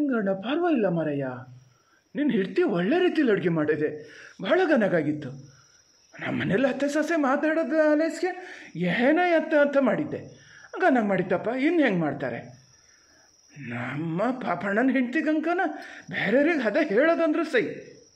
ನಿಂಗಣ್ಣ ಪರವಾಗಿಲ್ಲ ಮಾರಯ್ಯ ನಿನ್ನ ಹೆಂಡ್ತಿ ಒಳ್ಳೆ ರೀತಿಲಿ ಅಡುಗೆ ಮಾಡಿದೆ ಭಾಳ ಗನಗಾಗಿತ್ತು ನಮ್ಮ ಮನೇಲಿ ಅತ್ತೆ ಸೊಸೆ ಮಾತಾಡೋದು ಅಲೇಸ್ಗೆ ಏನೇ ಅತ್ತ ಅಂತ ಮಾಡಿದ್ದೆ ಗನಾಗ ಮಾಡಿದ್ದಪ್ಪ ಇನ್ನು ಹೆಂಗೆ ಮಾಡ್ತಾರೆ ನಮ್ಮ ಪಾಪಣ್ಣನ ಹೆಂಡ್ತಿಗಂಕನ ಬೇರೆಯವ್ರಿಗೆ ಅದ ಹೇಳೋದಂದ್ರೆ ಸೈ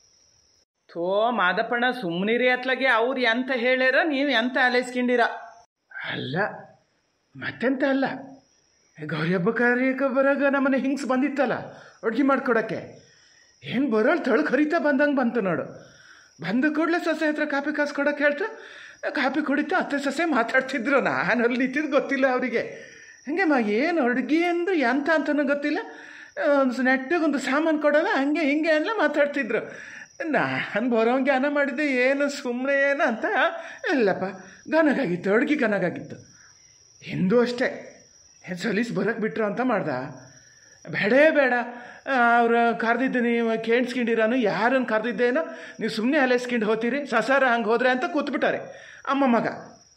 ಥೋ ಮಾದಪ್ಪಣ್ಣ ಸುಮ್ಮನಿರಿ ಅತ್ಲಾಗೆ ಅವ್ರು ಎಂತ ಹೇಳ್ಯಾರ ನೀವು ಎಂತ ಅಲೈಸ್ಕೊಂಡಿರ ಅಲ್ಲ ಮತ್ತೆಂತ ಅಲ್ಲ ಗೌರಿ ಹಬ್ಬ ಕಾರ್ಯಕ್ಕೆ ಬರಾಗ ನಮ್ಮನೆ ಹಿಂಗ್ಸ್ ಬಂದಿತ್ತಲ್ಲ ಅಡ್ಗೆ ಮಾಡ್ಕೊಡಕ್ಕೆ ಏನು ಬರೋಳು ತಳಗೆ ಹರಿತಾ ಬಂದಂಗೆ ಬಂತು ನೋಡು ಬಂದ ಕೂಡಲೇ ಸೊಸೆ ಹತ್ರ ಕಾಪಿ ಕಾಸು ಕೊಡಕ್ಕೆ ಹೇಳ್ತಾ ಕಾಪಿ ಕುಡಿತಾ ಅತ್ತೆ ಸೊಸೆ ಮಾತಾಡ್ತಿದ್ರು ನಾನು ಅಲ್ಲಿ ನಿಂತಿದ್ದು ಗೊತ್ತಿಲ್ಲ ಅವರಿಗೆ ಹಂಗೆ ಮಾ ಏನು ಅಡುಗೆ ಅಂದ್ರೆ ಎಂತ ಅಂತನೂ ಗೊತ್ತಿಲ್ಲ ಒಂದು ನೆಟ್ಟಿಗೆ ಒಂದು ಸಾಮಾನು ಕೊಡೋಲ್ಲ ಹಂಗೆ ಹಿಂಗೆ ಎಲ್ಲ ಮಾತಾಡ್ತಿದ್ರು ನಾನು ಬರೋಂಗೆ ಜ್ಞಾನ ಮಾಡಿದ್ದೆ ಏನು ಸುಮ್ಮನೆ ಏನು ಅಂತ ಇಲ್ಲಪ್ಪ ಗನಗಾಗಿತ್ತು ಅಡುಗೆ ಗನಗಾಗಿತ್ತು ಹಿಂದೂ ಅಷ್ಟೇ ಸಲೀಸ್ ಬರೋಕ್ಕೆ ಬಿಟ್ರು ಅಂತ ಮಾಡ್ದ ಬೇಡೇ ಬೇಡ ಅವ್ರು ಕರೆದಿದ್ದು ನೀವು ಕೇಳಿಸ್ಕೊಂಡಿರಾನು ಯಾರನ್ನು ಕರೆದಿದ್ದೇನೋ ನೀವು ಸುಮ್ಮನೆ ಅಲೆಸ್ಕೊಂಡು ಹೋಗ್ತೀರಿ ಸಸಾರ ಹಂಗೆ ಹೋದ್ರೆ ಅಂತ ಕೂತ್ಬಿಟ್ಟಾರೆ ಅಮ್ಮ ಮಗ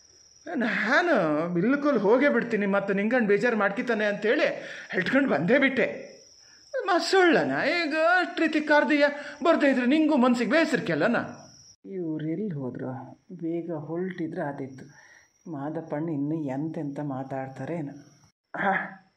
ನಾನು ಬಿಲ್ಕುಲ್ ಹೋಗೇ ಬಿಡ್ತೀನಿ ಮತ್ತು ನಿಂಗಂಡು ಬೇಜಾರು ಮಾಡ್ಕಿತಾನೆ ಅಂತೇಳಿ ಹೇಳ್ಕೊಂಡು ಬಂದೇ ಬಿಟ್ಟೆ ಮಸುಳ್ಳನ ಈಗ ಅಷ್ಟು ರೀತಿ ಕರ್ದೀಯ ಬರ್ತಾ ಇದ್ರೆ ನಿಂಗೂ ಮನ್ಸಿಗೆ ಬೇಸರಿಕೆಲ್ಲನ ಇವ್ರು ಎಲ್ಲಿ ಹೋದ್ರು ಬೇಗ ಹೊಲ್ಟಿದ್ರೆ ಆದಿತ್ತು ಮಾದಪ್ಪಣ್ಣ ಇನ್ನೂ ಎಂತೆಂತ ಮಾತಾಡ್ತಾರೆ ಏನೋ ಹಾ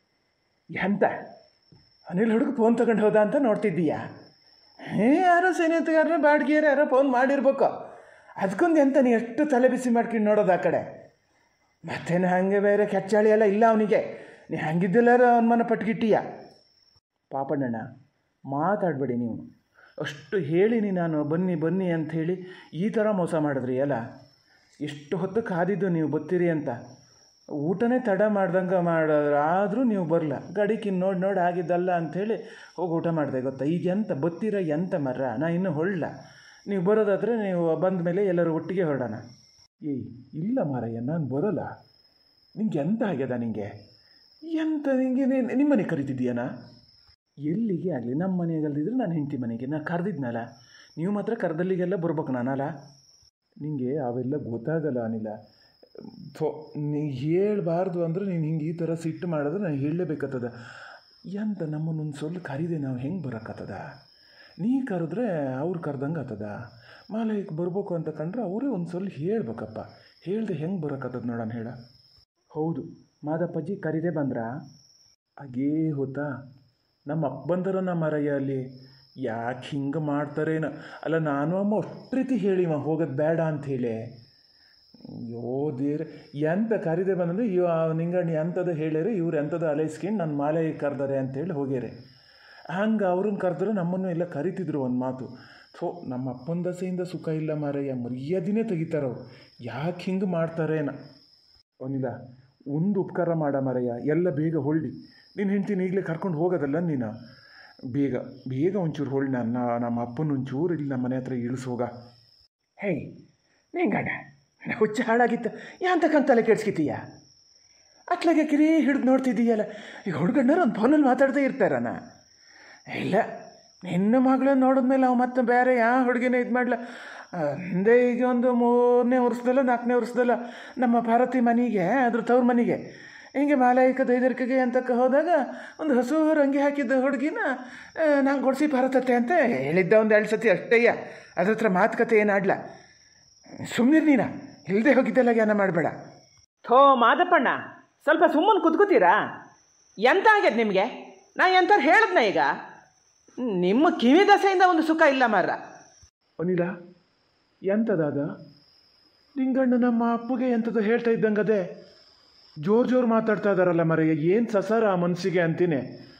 ಎಂತ ಅನಿಲ್ ಹುಡುಗ ಫೋನ್ ತಗೊಂಡು ಹೋದ ಅಂತ ನೋಡ್ತಿದ್ದೀಯಾ ಹೇ ಯಾರೋ ಸೇನೆತ್ಗಾರನ ಬಾಡ್ಗಿಯರು ಯಾರೋ ಫೋನ್ ಮಾಡಿರ್ಬೇಕು ಅದಕ್ಕೊಂದು ಎಂತ ನೀ ಎಷ್ಟು ತಲೆ ಬಿಸಿ ಮಾಡ್ಕೊಂಡು ನೋಡೋದು ಆ ಕಡೆ ಮತ್ತೇನು ಹಾಗೆ ಬೇರೆ ಕೆಚ್ಚಾಳಿ ಎಲ್ಲ ಇಲ್ಲ ಅವನಿಗೆ ನೀ ಹಂಗಿದ್ದೆಲ್ಲಾರ ಅವನ ಮನ ಪಟ್ಗಿಟ್ಟೀಯ ಪಾಪಣ್ಣಣ್ಣ ಮಾತಾಡಬೇಡಿ ನೀವು ಅಷ್ಟು ಹೇಳಿನಿ ನಾನು ಬನ್ನಿ ಬನ್ನಿ ಅಂತ ಹೇಳಿ ಈ ಥರ ಮೋಸ ಮಾಡಿದ್ರಿ ಅಲ್ಲ ಎಷ್ಟು ಹೊತ್ತು ಕಾದಿದ್ದು ನೀವು ಬತ್ತೀರಿ ಅಂತ ಊಟನೇ ತಡ ಮಾಡ್ದಂಗೆ ಮಾಡೋರು ಆದರೂ ನೀವು ಬರಲ್ಲ ಗಡಿಕಿನ್ ನೋಡಿ ನೋಡಿ ಆಗಿದ್ದಲ್ಲ ಅಂಥೇಳಿ ಹೋಗಿ ಊಟ ಮಾಡಿದೆ ಗೊತ್ತಾ ಈಗ ಎಂತ ಬತ್ತೀರ ಎಂತ ಮರ ನಾ ಇನ್ನೂ ಹೊಳ್ಳ ನೀವು ಬರೋದಾದರೆ ನೀವು ಬಂದ ಮೇಲೆ ಎಲ್ಲರೂ ಒಟ್ಟಿಗೆ ಹೊರಡೋಣ ಏಯ್ ಇಲ್ಲ ಮಾರಯ್ಯ ನಾನು ಬರೋಲ್ಲ ನಿಂಗೆ ಎಂತ ಆಗ್ಯದ ನಿಂಗೆ ಎಂತ ನಿಂಗೆ ನಿಮ್ಮ ಮನೆಗೆ ಕರಿತಿದ್ದೀಯನಾ ಎಲ್ಲಿಗೆ ಆಗಲಿ ನಮ್ಮ ಮನೆಗಲ್ದಿದ್ರೆ ನಾನು ಹೆಂಡತಿ ಮನೆಗೆ ನಾ ಕರೆದಿದ್ನಲ್ಲ ನೀವು ಮಾತ್ರ ಕರೆದಲ್ಲಿಗೆಲ್ಲ ಬರ್ಬೇಕು ನಾನಲ್ಲ ನಿಂಗೆ ಅವೆಲ್ಲ ಗೊತ್ತಾಗಲ್ಲ ಅನಿಲ ಥೋ ನೀ ಹೇಳ್ಬಾರ್ದು ಅಂದ್ರೆ ನೀನು ಹಿಂಗೆ ಈ ಥರ ಸಿಟ್ಟು ಮಾಡಿದ್ರೆ ನಾನು ಹೇಳಲೇಬೇಕಾಗ್ತದ ಎಂತ ನಮ್ಮನ್ನೊಂದು ಸೊಲ್ಲು ಕರೀದೆ ನಾವು ಹೆಂಗೆ ಬರೋಕ್ಕಾಗ್ತದ ನೀ ಕರೆದ್ರೆ ಅವ್ರು ಕರ್ದಂಗೆ ಆಗ್ತದ ಮಾಲಯಕ್ಕೆ ಬರ್ಬೇಕು ಅಂತ ಕಂಡ್ರೆ ಅವರೇ ಒಂದು ಸೊಲ್ಲು ಹೇಳ್ಬೇಕಪ್ಪ ಹೇಳ್ದೆ ಹೆಂಗೆ ಬರೋಕ್ಕಾಗ್ತದ ನೋಡೋಣ ಹೇಳ ಹೌದು ಮಾದಪ್ಪಜ್ಜಿ ಕರೀದೆ ಬಂದ್ರಾ ಹಾಗೇ ಹೋತಾ ನಮ್ಮ ಅಪ್ಪ ಬಂದರನ ಮರಯ್ಯ ಅಲ್ಲಿ ಯಾಕೆ ಹಿಂಗೆ ಮಾಡ್ತಾರೇನ ಅಲ್ಲ ನಾನು ಅಮ್ಮ ಅಷ್ಟು ರೀತಿ ಹೇಳಿವ ಹೋಗೋದು ಬೇಡ ಅಂಥೇಳಿ ಅಯ್ಯೋ ದೇವ್ರೆ ಎಂತ ಕರಿದೆ ಬಂದಂದ್ರೆ ಇವ ನಿಂಗಣ್ಣಿ ಎಂಥದ್ದು ಹೇಳ್ಯಾರೆ ಇವ್ರು ಎಂಥದ್ದು ಅಲೈಸ್ಕೊಂಡು ನನ್ನ ಮಾಲೆ ಕರೆದಾರೆ ಅಂತೇಳಿ ಹೋಗ್ಯಾರೆ ಹಂಗೆ ಅವ್ರನ್ನ ಕರೆದ್ರೆ ನಮ್ಮನ್ನು ಎಲ್ಲ ಕರಿತಿದ್ರು ಒಂದು ಮಾತು ಥೋ ನಮ್ಮ ಅಪ್ಪನ ದಸೆಯಿಂದ ಸುಖ ಇಲ್ಲ ಮಾರಯ್ಯ ಮರ್ಯಾದಿನೇ ತೆಗಿತಾರವ್ರು ಯಾಕೆ ಹಿಂಗೆ ಮಾಡ್ತಾರೇನ ಅವನಿಲ್ಲ ಒಂದು ಉಪಕಾರ ಮಾಡ ಮಾರಯ್ಯ ಎಲ್ಲ ಬೇಗ ಹೊಳ್ಳಿ ನಿನ್ನ ಹೆಂಡ್ತಿನ ಈಗಲೇ ಕರ್ಕೊಂಡು ಹೋಗೋದಲ್ಲ ನೀನು ಬೇಗ ಬೇಗ ಒಂಚೂರು ಹೊಳ್ಳಿ ನನ್ನ ನಮ್ಮ ಅಪ್ಪನ ಒಂಚೂರು ಇಲ್ಲಿ ನಮ್ಮ ಮನೆ ಹತ್ರ ಇಳಿಸೋಗ ಹೇಯ್ ನಿಂಗಣ್ಣ ಹುಚ್ಚ ಹಾಳಾಗಿತ್ತು ಯಾಂತಕ್ಕಂತ ತಲೆ ಕೆಡ್ಸ್ಕಿತೀಯ ಅತ್ಲಾಗೆ ಕಿರಿ ಹಿಡಿದು ನೋಡ್ತಿದ್ದೀಯಲ್ಲ ಈಗ ಹುಡುಗಣ್ಣರು ಒಂದು ಫೋನಲ್ಲಿ ಮಾತಾಡ್ತಾ ಇರ್ತಾರನ ಇಲ್ಲ ನಿನ್ನ ಮಗಳು ನೋಡಿದ್ಮೇಲೆ ಅವು ಮತ್ತೆ ಬೇರೆ ಯಾವ ಹುಡುಗಿನ ಇದು ಮಾಡ್ಲ ಅಂದೇ ಈಗ ಒಂದು ಮೂರನೇ ವರ್ಷದಲ್ಲ ನಾಲ್ಕನೇ ವರ್ಷದಲ್ಲ ನಮ್ಮ ಭಾರತಿ ಮನೆಗೆ ಅದ್ರ ತವ್ರ ಮನೆಗೆ ಹಿಂಗೆ ಮಾಲಾಯಿಕ ದೈದರ್ಕಿಗೆ ಅಂತಕ್ಕೆ ಹೋದಾಗ ಒಂದು ಹಸು ರಂಗಿ ಹಾಕಿದ್ದ ಹುಡುಗಿನ ನಾನು ಕೊಡಿಸಿ ಭಾರತತ್ತೆ ಅಂತ ಹೇಳಿದ್ದ ಒಂದು ಎರಡು ಸತಿ ಅಷ್ಟೇಯ ಅದ್ರ ಹತ್ರ ಮಾತುಕತೆ ಏನು ಆಡ್ಲ ಸುಮ್ಮನಿರ್ ನೀನ ಇಲ್ಲದೆ ಹೋಗಿದ್ದೆಲ್ಲ ಜ್ಞಾನ ಮಾಡಬೇಡ ಥೋ ಮಾದಪ್ಪಣ್ಣ ಸ್ವಲ್ಪ ಸುಮ್ಮನೆ ಕುತ್ಕೋತೀರಾ ಎಂತ ಆಗ್ಯದ ನಿಮಗೆ ನಾ ಎಂಥವ್ರು ಹೇಳಿದ್ನ ಈಗ ನಿಮ್ಮ ಕಿವಿ ದಸೆಯಿಂದ ಒಂದು ಸುಖ ಇಲ್ಲ ಮಾರ್ರ ಅನಿಲ ಎಂಥದಾದ ನಿಂಗಣ್ಣ ನಮ್ಮ ಅಪ್ಪಗೆ ಎಂಥದ್ದು ಹೇಳ್ತಾ ಇದ್ದಂಗದೆ ಜೋರು ಜೋರು ಮಾತಾಡ್ತಾ ಇದ್ದಾರಲ್ಲ ಮರೆಯ ಏನು ಸಸಾರ ಆ ಮನಸ್ಸಿಗೆ ಅಂತೀನಿ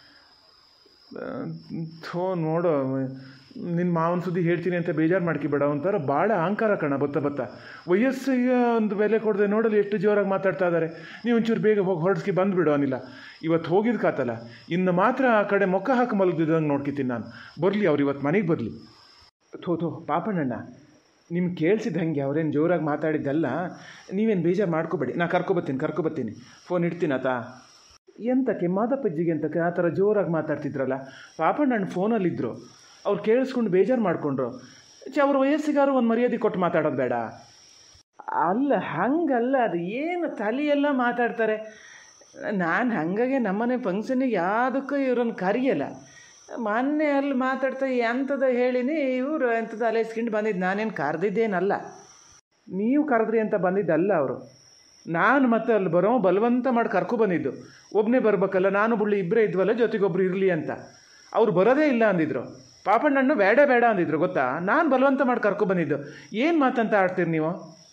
ಥೋ ನೋಡು ನಿನ್ನ ಮಾವನ ಸುದ್ದಿ ಹೇಳ್ತೀನಿ ಅಂತ ಬೇಜಾರು ಮಾಡ್ಕಿಬೇಡ ಒಂಥರ ಭಾಳ ಅಹಂಕಾರ ಕಣ ಬತ್ತ ಬತ್ತ ವಯಸ್ಸಿಗೆ ಒಂದು ಬೆಲೆ ಕೊಡದೆ ನೋಡಲು ಎಷ್ಟು ಜೋರಾಗಿ ಮಾತಾಡ್ತಾ ಇದ್ದಾರೆ ನೀವು ಒಂಚೂರು ಬೇಗ ಹೋಗಿ ಹೊರಡಿಸ್ಕಿ ಬಂದುಬಿಡು ಅನಿಲ್ಲ ಇವತ್ತು ಹೋಗಿದ್ ಕಾತಲ್ಲ ಇನ್ನು ಮಾತ್ರ ಆ ಕಡೆ ಮೊಕ್ಕ ಹಾಕಿ ಮಲಗಿದಂಗೆ ನೋಡ್ಕಿತೀನಿ ನಾನು ಬರಲಿ ಅವ್ರು ಇವತ್ತು ಮನೆಗೆ ಬರಲಿ ಥೋ ಥೋ ಪಾಪಣ್ಣಣ್ಣ ನಿಮ್ಗೆ ಕೇಳಿಸಿದ ಹಂಗೆ ಅವ್ರೇನು ಜೋರಾಗಿ ಮಾತಾಡಿದ್ದಲ್ಲ ನೀವೇನು ಬೇಜಾರು ಮಾಡ್ಕೋಬೇಡಿ ನಾ ಕರ್ಕೊಬತ್ತೀನಿ ಕರ್ಕೊಬತ್ತೀನಿ ಫೋನ್ ಇಡ್ತೀನಿ ಆತಾ ಎಂತಕ್ಕೆ ಮಾದಪ್ಪಜ್ಜಿಗೆ ಎಂತಕ್ಕೆ ಆ ಥರ ಜೋರಾಗಿ ಮಾತಾಡ್ತಿದ್ರಲ್ಲ ಪಾಪಣ್ಣಣ್ಣ ಫೋನಲ್ಲಿದ್ದರು ಅವ್ರು ಕೇಳಿಸ್ಕೊಂಡು ಬೇಜಾರು ಮಾಡಿಕೊಂಡ್ರು ಛೆ ಅವ್ರ ವಯಸ್ಸಿಗಾರು ಒಂದು ಮರ್ಯಾದೆ ಕೊಟ್ಟು ಮಾತಾಡೋದು ಬೇಡ ಅಲ್ಲ ಹಂಗಲ್ಲ ಅದು ಏನು ತಲೆಯೆಲ್ಲ ಮಾತಾಡ್ತಾರೆ ನಾನು ಹಾಗಾಗಿ ನಮ್ಮನೆ ಫಂಕ್ಷನಿಗೆ ಯಾವುದಕ್ಕೂ ಇವ್ರನ್ನ ಕರೆಯಲ್ಲ ಮೊನ್ನೆ ಅಲ್ಲಿ ಮಾತಾಡ್ತಾ ಎಂಥದ ಹೇಳಿನಿ ಇವರು ಎಂಥದ್ದು ಅಲೈಸ್ಕೊಂಡು ಬಂದಿದ್ದು ನಾನೇನು ಕರೆದಿದ್ದೇನಲ್ಲ ನೀವು ಕರೆದ್ರಿ ಅಂತ ಬಂದಿದ್ದಲ್ಲ ಅವರು ನಾನು ಮತ್ತೆ ಅಲ್ಲಿ ಬರೋ ಬಲವಂತ ಮಾಡಿ ಕರ್ಕೊ ಬಂದಿದ್ದು ಒಬ್ಬನೇ ಬರ್ಬೇಕಲ್ಲ ನಾನು ಬುಳ್ಳಿ ಇಬ್ಬರೇ ಇದ್ವಲ್ಲ ಜೊತೆಗೊಬ್ರು ಇರಲಿ ಅಂತ ಅವ್ರು ಬರೋದೇ ಇಲ್ಲ ಅಂದಿದ್ರು ಪಾಪಣ್ಣನ್ನು ಬೇಡ ಬೇಡ ಅಂದಿದ್ರು ಗೊತ್ತಾ ನಾನು ಬಲವಂತ ಮಾಡಿ ಕರ್ಕೊ ಬಂದಿದ್ದು ಏನು ಮಾತಂತ ಆಡ್ತೀರಿ ನೀವು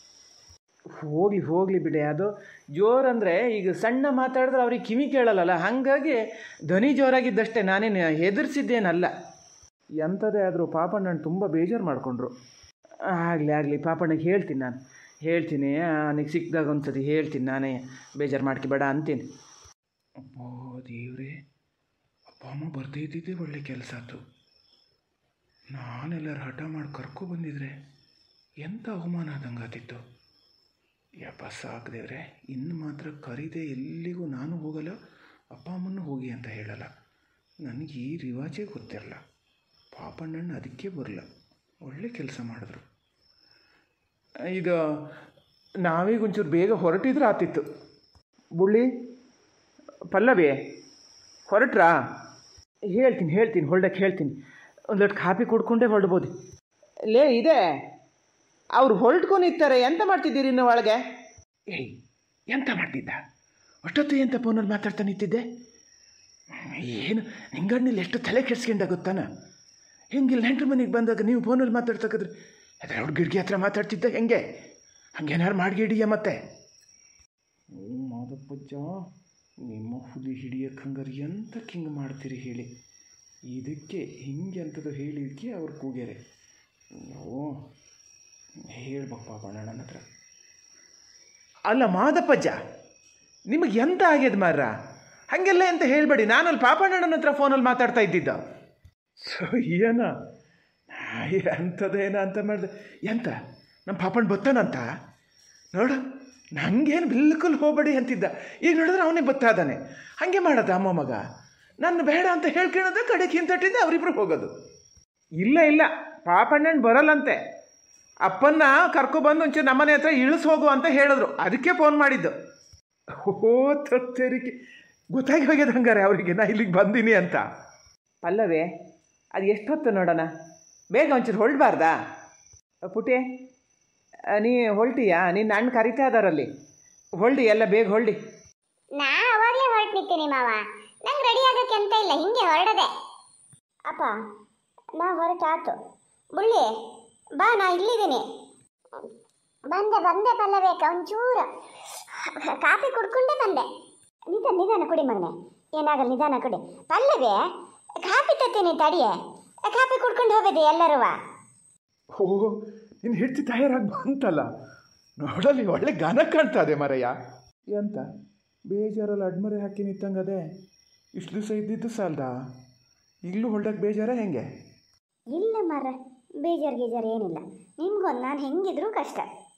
ಹೋಗ್ಲಿ ಹೋಗ್ಲಿ ಬಿಡಿ ಅದು ಜೋರಂದರೆ ಈಗ ಸಣ್ಣ ಮಾತಾಡಿದ್ರೆ ಅವ್ರಿಗೆ ಕಿವಿ ಕೇಳಲ್ಲಲ್ಲ ಹಾಗಾಗಿ ಧ್ವನಿ ಜೋರಾಗಿದ್ದಷ್ಟೇ ನಾನೇನು ಹೆದರ್ಸಿದ್ದೇನಲ್ಲ ಎಂಥದೇ ಆದರೂ ಪಾಪಣ್ಣನ ತುಂಬ ಬೇಜಾರು ಮಾಡಿಕೊಂಡ್ರು ಆಗಲಿ ಆಗಲಿ ಪಾಪಣ್ಣಗೆ ಹೇಳ್ತೀನಿ ನಾನು ಹೇಳ್ತೀನಿ ಅವನಿಗೆ ಸಿಕ್ಕಿದಾಗ ಒಂದು ಸತಿ ಹೇಳ್ತೀನಿ ನಾನೇ ಬೇಜಾರು ಮಾಡ್ಕೊಬೇಡ ಅಂತೀನಿ ಅಪ್ಪೋ ದೇವ್ರೆ ಅಪ್ಪ ಅಮ್ಮ ಬರ್ದೇ ಇದ್ದಿದ್ದೇ ಒಳ್ಳೆ ಕೆಲಸ ಆಯ್ತು ನಾನೆಲ್ಲರೂ ಹಠ ಮಾಡಿ ಕರ್ಕೊ ಬಂದಿದ್ರೆ ಎಂಥ ಅವಮಾನ ಆದಂಗಾತಿತ್ತು ಯಪ್ಪ ಸಾಕು ದೇವ್ರೆ ಇನ್ನು ಮಾತ್ರ ಕರೀದೆ ಎಲ್ಲಿಗೂ ನಾನು ಹೋಗಲ್ಲ ಅಪ್ಪ ಅಮ್ಮನೂ ಹೋಗಿ ಅಂತ ಹೇಳಲ್ಲ ನನಗೆ ಈ ರಿವಾಜೇ ಗೊತ್ತಿರಲ್ಲ ಪಾಪಣ್ಣಣ್ಣ ಅದಕ್ಕೆ ಬರಲ್ಲ ಒಳ್ಳೆ ಕೆಲಸ ಮಾಡಿದ್ರು ಇದು ನಾವೀಗ ಒಂಚೂರು ಬೇಗ ಹೊರಟಿದ್ರೆ ಆತಿತ್ತು ಬುಳ್ಳಿ ಪಲ್ಲವಿ ಹೊರಟ್ರಾ ಹೇಳ್ತೀನಿ ಹೇಳ್ತೀನಿ ಹೊಲ್ಡಕ್ಕೆ ಹೇಳ್ತೀನಿ ಒಂದು ಲೋಟ ಕಾಫಿ ಕುಡ್ಕೊಂಡೇ ಹೊರಡ್ಬೋದು ಲೇ ಇದೆ ಅವ್ರು ಹೊರಟ್ಕೊಂಡು ನಿಂತಾರೆ ಎಂತ ಮಾಡ್ತಿದ್ದೀರಿ ಇನ್ನು ಒಳಗೆ ಏಯ್ ಎಂತ ಮಾಡ್ತಿದ್ದ ಅಷ್ಟೊತ್ತು ಎಂತ ಫೋನಲ್ಲಿ ಮಾತಾಡ್ತಾ ನಿಂತಿದ್ದೆ ಏನು ನಿಂಗಣ್ಣಲ್ಲಿ ಎಷ್ಟು ತಲೆ ಕೆಡ್ಸ್ಕೊಂಡ ಗೊತ್ತಾನ ಹೆಂಗಿಲ್ಲ ನೆಂಟ್ರ ಮನೆಗೆ ಬಂದಾಗ ನೀವು ಫೋನಲ್ಲಿ ಮಾತಾಡ್ತಕ್ಕಂದ್ರೆ ಅದ್ರ ಅವ್ರ ಗಿಡ್ಗಿ ಹತ್ರ ಮಾತಾಡ್ತಿದ್ದ ಹೆಂಗೆ ಹಂಗೇನಾರು ಮಾಡ್ಗಿಡಿಯ ಮತ್ತೆ ಓ ಮಾದಪ್ಪಜ್ಜ ನಿಮ್ಮ ಹುಲಿ ಹಿಡಿಯಕ್ಕೆ ಹಂಗಾರೆ ಎಂತಕ್ಕೆ ಹಿಂಗೆ ಮಾಡ್ತೀರಿ ಹೇಳಿ ಇದಕ್ಕೆ ಹಿಂಗೆ ಅಂತದ್ದು ಹೇಳಿದಕ್ಕೆ ಅವ್ರು ಕೂಗ್ಯಾರೆ ಓ ಹೇಳ್ಬೇಕು ಪಾಪ ನನ್ನ ಹತ್ರ ಅಲ್ಲ ಮಾದಪ್ಪಜ್ಜ ನಿಮಗೆ ಎಂತ ಆಗ್ಯದ ಮಾರ್ರ ಹಾಗೆಲ್ಲ ಎಂತ ಹೇಳಬೇಡಿ ನಾನಲ್ಲಿ ಪಾಪಣ್ಣನ ಹತ್ರ ಫೋನಲ್ಲಿ ಮಾತಾಡ್ತಾ ಇದ್ದಿದ್ದ ಸೊ ಏನ ಎಂಥದ್ದೇನ ಅಂತ ಮಾಡಿದೆ ಎಂತ ನಮ್ಮ ಪಾಪಣ್ಣ ಬತ್ತಾನಂತ ನೋಡು ನನಗೇನು ಬಿಲ್ಕುಲ್ ಹೋಗಬೇಡಿ ಅಂತಿದ್ದ ಈಗ ನೋಡಿದ್ರೆ ಅವನೇ ಬತ್ತಾದಾನೆ ಹಾಗೆ ಮಾಡದ ಅಮ್ಮ ಮಗ ನನ್ನ ಬೇಡ ಅಂತ ಹೇಳ್ಕೊಳ್ಳೋದು ಕಡೆಗೆ ಹಿಂತಟ್ಟಿದ್ದೆ ಅವರಿಬ್ರು ಹೋಗೋದು ಇಲ್ಲ ಇಲ್ಲ ಪಾಪಣ್ಣನ ಬರಲ್ಲಂತೆ ಅಪ್ಪನ್ನ ಕರ್ಕೊಬಂದು ಒಂಚೂರು ನಮ್ಮನೆ ಹತ್ರ ಇಳಿಸ್ ಹೋಗು ಅಂತ ಹೇಳಿದ್ರು ಅದಕ್ಕೆ ಫೋನ್ ಮಾಡಿದ್ದು ಓ ತತ್ತೇರಿಕೆ ಗೊತ್ತಾಗಿ ಹೋಗ್ಯದ ಹಂಗಾರೆ ಅವರಿಗೆ ನಾ ಇಲ್ಲಿಗೆ ಬಂದೀನಿ ಅಂತ ಪಲ್ಲವಿ ಅದು ಎಷ್ಟೊತ್ತು ನೋಡೋಣ ಬೇಗ ಒಂಚೂರು ಹೊರಡ್ಬಾರ್ದಾ ಪುಟಿ ಆ, ನೀ ಹೊಲ್ಟಿಯಾ ನಿನ್ನ ಅಣ್ಣ ಕರಿತಾ ಇದಾರಲ್ಲಿ ಹೊಲ್ಡಿ ಎಲ್ಲ ಬೇಗ ಹೊಲ್ಡಿ ನಾ ಅವಾಗಲೇ ಹೊರಟು ನಿಂತೀನಿ ಮಾವ ನಂಗೆ ರೆಡಿ ಆಗಕ್ಕೆ ಅಂತ ಇಲ್ಲ ಹಿಂಗೆ ಹೊರಡದೆ ಅಪ್ಪ ನಾ ಹೊರಟಾತು ಬುಳ್ಳಿ ಬಾ ನಾ ಇಲ್ಲಿದ್ದೀನಿ ಬಂದೆ ಬಂದೆ ಪಲ್ಲಬೇಕ ಒಂಚೂರು ಕಾಫಿ ಕುಡ್ಕೊಂಡೇ ಬಂದೆ ನಿಧಾನ ನಿಧಾನ ಕುಡಿ ಮಗನೆ ಏನಾಗಲ್ಲ ನಿಧಾನ ಕುಡಿ ಪಲ್ಲವಿ ಕಾಫಿ ತತ್ತೀನಿ ತಡಿಯೆ ಕಾಫಿ ಕುಡ್ಕೊಂಡು ಹೋಗೋದು ಎಲ್ಲರೂ ಓ ನಿನ್ನ ಹೆಂಡತಿ ತಯಾರಾಗಿ ಬಂತಲ್ಲ ನೋಡಲಿ ಒಳ್ಳೆ ಗಾನ ಕಾಣ್ತಾ ಇದೆ ಮರಯ್ಯ ಎಂತ ಬೇಜಾರಲ್ಲಿ ಅಡ್ಮರೆ ಹಾಕಿ ನಿಂತಂಗದೆ ಇಷ್ಟು ದಿವಸ ಇದ್ದಿದ್ದು ಸಾಲ್ದ ಈಗಲೂ ಹೊಲ್ಡಕ್ಕೆ ಬೇಜಾರ ಹೆಂಗೆ ಇಲ್ಲ ಮರ ಬೇಜಾರು ಗೀಜಾರು ಏನಿಲ್ಲ ನಿಮ್ಗೊಂದು ನಾನು ಹೆಂಗಿದ್ರು ಕಷ್ಟ